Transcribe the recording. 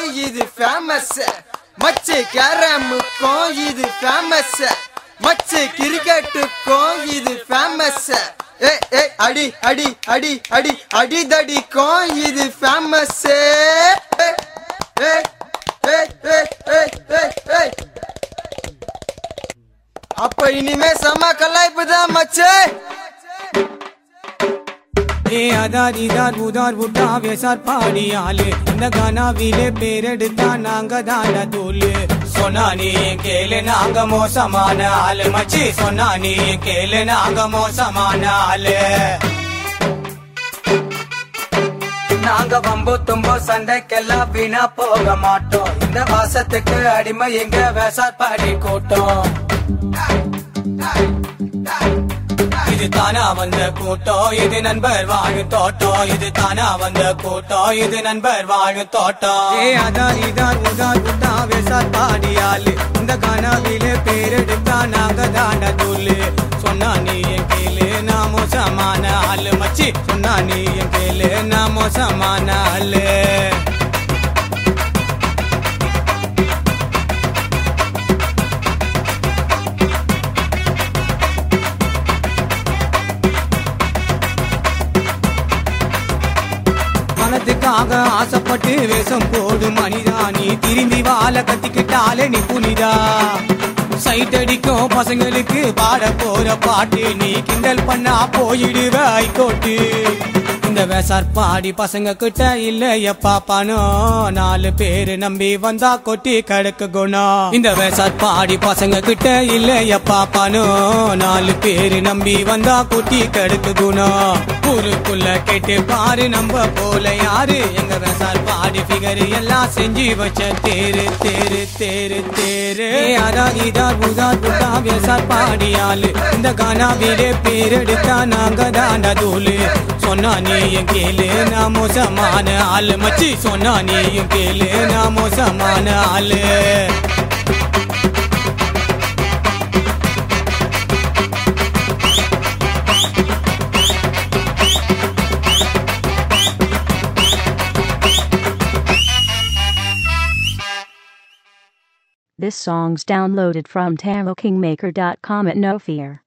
இது ஃபேமஸ் மச்சு கேரமுக்கும் இது ஃபேமஸ் மச்சு கிரிக்கெட்டுக்கும் இது ஃபேமஸ் ஏ ஏ அடி அடி அடி அடி அடிதடிக்கும் இது ஃபேமஸ் அப்ப இனிமே செம்ம கலாய்ப்பு தான் மச்சே ஏ அதார் இதார் உதார் உட்டா வேசார் பாடியாலு இந்த கனாவிலே பேரெடுத்தா நாங்க தான தூளு சொன்னா நீ கேளு நாங்க மோசமான ஆளு மச்சி சொன்னா நீ கேளு நாங்க மோசமான ஆளு நாங்க வம்பு தும்போ சண்டைக்கெல்லாம் வீணா போக மாட்டோம் இந்த வாசத்துக்கு அடிமை எங்க வேசார் பாடி கூட்டம் இது தானா வந்த கூட்டம் இது நண்பர் வாழு தோட்டம் இது தானா வந்த கூட்டம் இது நண்பர் வாழு தோட்டம் ஏ அதார் இதார் உதார் உட்டா வேசார் பாடியாலு இந்த கனாவிலே பேரெடுத்தா நாங்க தாண்ட தூளு சொன்னா நீ என் கேளு நான் மோசமான ஆளு மச்சி சொன்னா நீ என் கேளு நான் மோசமான ஆளு பணத்துக்காக ஆசைப்பட்டு வேஷம் போடு மனிதா நீ திரும்பி வாழ கத்திக்கிட்டாலே நீ புனிதா சைட் அடிக்கும் பசங்களுக்கு பாட போற பாட்டு நீ கிண்டல் பண்ணா போயிடுவ ஐகோட்டு இந்த வேசார் பாடி பசங்க கிட்ட இல்லையப்பா பணம் நாலு பேரு நம்பி வந்தா கொட்டி கிடக்கு குணம் இந்த வேசார் பாடி பசங்க கிட்ட இல்லையப்பா பணம் நாலு பேரு நம்பி வந்தா கொட்டி கிடக்கு குணம் ஊருக்குள்ள கேட்டு பாரு நம்ம போல யாரு எங்க வேசார் பாடி ஃபிகர் எல்லாம் செஞ்சு வச்ச தேரு தேரு தேரு தேரு அதான் இதார் உதார் புட்டா வேசார் பாடியாளு இந்த கானாவிலே பேரெடுத்தா நாங்க தாண்டா தூளு சொன்னா நீயும் கேளு நான் மோசமான ஆளு மச்சி சொன்னா நீயும் கேளு நான் மோசமான ஆளு This song's downloaded from TaroKingmaker.com at no fear.